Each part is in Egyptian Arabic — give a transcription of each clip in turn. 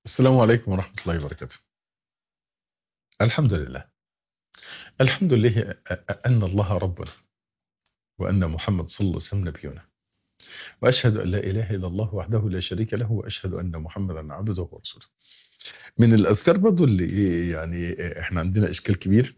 السلام عليكم ورحمة الله وبركاته الحمد لله الحمد لله أن الله ربنا وأن محمد صلى الله عليه وسلم نبينا وأشهد أن لا إله إلا الله وحده لا شريك له وأشهد أن محمدا عبده ورسوله من الأذكار برضو اللي يعني إحنا عندنا إشكال كبير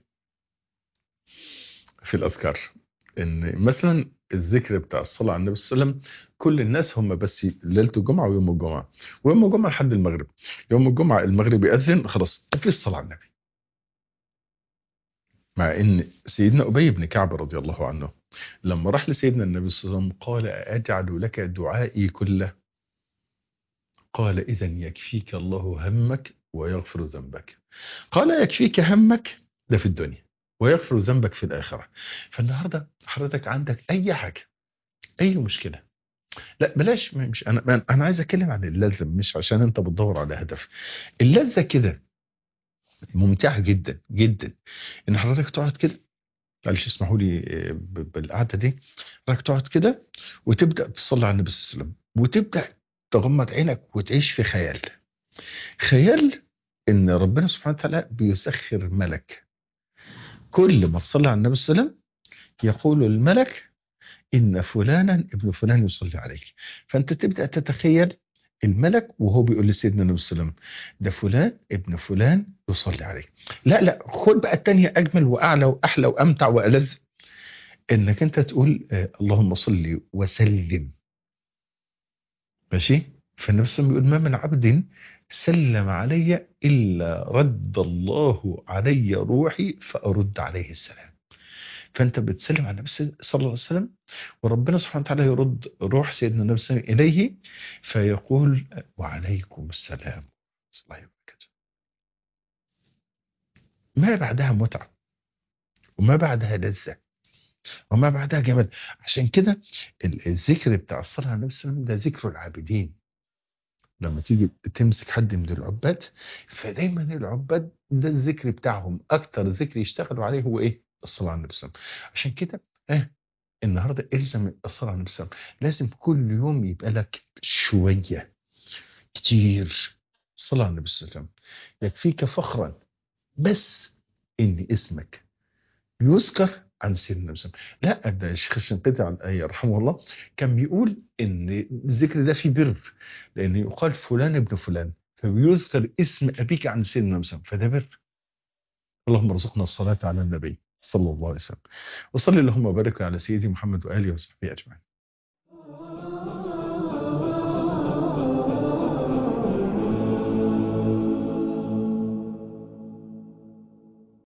في الأذكار إن مثلا الذكر بتاع الصلاة على النبي صلى الله عليه وسلم كل الناس هم بس ليلة الجمعة ويوم الجمعة ويوم الجمعة لحد المغرب يوم الجمعة المغرب يأذن خلاص مفيش صلاة على النبي مع ان سيدنا ابي بن كعب رضي الله عنه لما راح لسيدنا النبي صلى الله عليه وسلم قال اجعل لك دعائي كله قال اذا يكفيك الله همك ويغفر ذنبك قال يكفيك همك ده في الدنيا ويغفر ذنبك في الاخره فالنهارده حضرتك عندك اي حاجه اي مشكله لا بلاش مش انا انا عايز اتكلم عن اللذه مش عشان انت بتدور على هدف اللذه كده ممتعه جدا جدا ان حضرتك تقعد كده معلش اسمحوا لي بالقعده دي حضرتك تقعد كده وتبدا تصلي على النبي صلى الله عليه وسلم وتبدا تغمض عينك وتعيش في خيال خيال ان ربنا سبحانه وتعالى بيسخر ملك كل ما تصلي على النبي صلى الله عليه وسلم يقول الملك ان فلانا ابن فلان يصلي عليك فانت تبدا تتخيل الملك وهو بيقول لسيدنا النبي صلى الله عليه وسلم ده فلان ابن فلان يصلي عليك لا لا خد بقى التانية اجمل واعلى واحلى وامتع والذ انك انت تقول آه اللهم صل وسلم ماشي فالنبي صلى الله عليه وسلم بيقول ما من عبد سلم علي الا رد الله علي روحي فارد عليه السلام فانت بتسلم على النبي صلى الله عليه وسلم وربنا سبحانه وتعالى يرد روح سيدنا النبي صلى الله عليه وسلم اليه فيقول وعليكم السلام ورحمه الله وبركاته ما بعدها متعه وما بعدها لذه وما بعدها جمال عشان كده الذكر بتاع الصلاه على النبي صلى الله عليه وسلم ده ذكر العابدين لما تيجي تمسك حد من العباد فدايما العباد ده الذكر بتاعهم اكتر ذكر يشتغلوا عليه هو ايه الصلاه على النبي صلى الله عليه وسلم عشان كده اه النهارده الزم الصلاه على النبي صلى الله عليه وسلم لازم كل يوم يبقى لك شويه كتير صلاه على النبي صلى الله عليه وسلم يكفيك فخرا بس ان اسمك يذكر عن سيدنا النبي صلى الله عليه وسلم لا ده الشيخ الشنقيطي على الايه رحمه الله كان بيقول ان الذكر ده فيه بر لان يقال فلان ابن فلان فبيذكر اسم ابيك عن سيدنا النبي صلى الله عليه وسلم فده بر اللهم ارزقنا الصلاه على النبي صلى الله عليه وسلم وصلي اللهم وبارك على سيدي محمد واله وصحبه اجمعين